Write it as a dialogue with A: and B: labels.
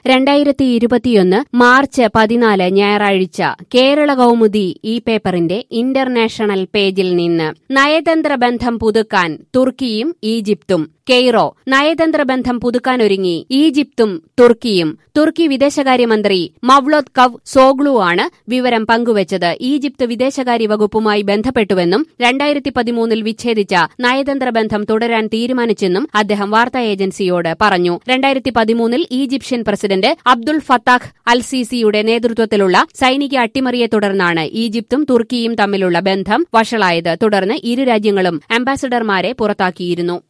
A: രണ്ടായിരത്തി ഇരുപത്തിയൊന്ന് മാർച്ച് പതിനാല് ഞായറാഴ്ച കേരള കൗമുദി ഈ പേപ്പറിന്റെ ഇന്റർനാഷണൽ പേജിൽ നിന്ന് നയതന്ത്ര ബന്ധം പുതുക്കാൻ തുർക്കിയും ഈജിപ്തും കെയ്റോ നയതന്ത്ര ബന്ധം പുതുക്കാനൊരുങ്ങി ഈജിപ്തും തുർക്കിയും തുർക്കി വിദേശകാര്യമന്ത്രി മവ്ലോദ് കവ് സോഗ്ലു ആണ് വിവരം പങ്കുവച്ചത് ഈജിപ്ത് വിദേശകാര്യ വകുപ്പുമായി ബന്ധപ്പെട്ടുവെന്നും രണ്ടായിരത്തി പതിമൂന്നിൽ വിച്ഛേദിച്ച നയതന്ത്ര ബന്ധം തുടരാൻ തീരുമാനിച്ചെന്നും അദ്ദേഹം വാർത്താ ഏജൻസിയോട് പറഞ്ഞു രണ്ടായിരത്തി പതിമൂന്നിൽ Egyptian president Abdul Fattah al സിസിയുടെ നേതൃത്വത്തിലുള്ള സൈനിക അട്ടിമറിയെ തുടർന്നാണ് ഈജിപ്തും തുർക്കിയും തമ്മിലുള്ള ബന്ധം വഷളായത് തുടർന്ന് ഇരു രാജ്യങ്ങളും അംബാസഡർമാരെ പുറത്താക്കിയിരുന്നു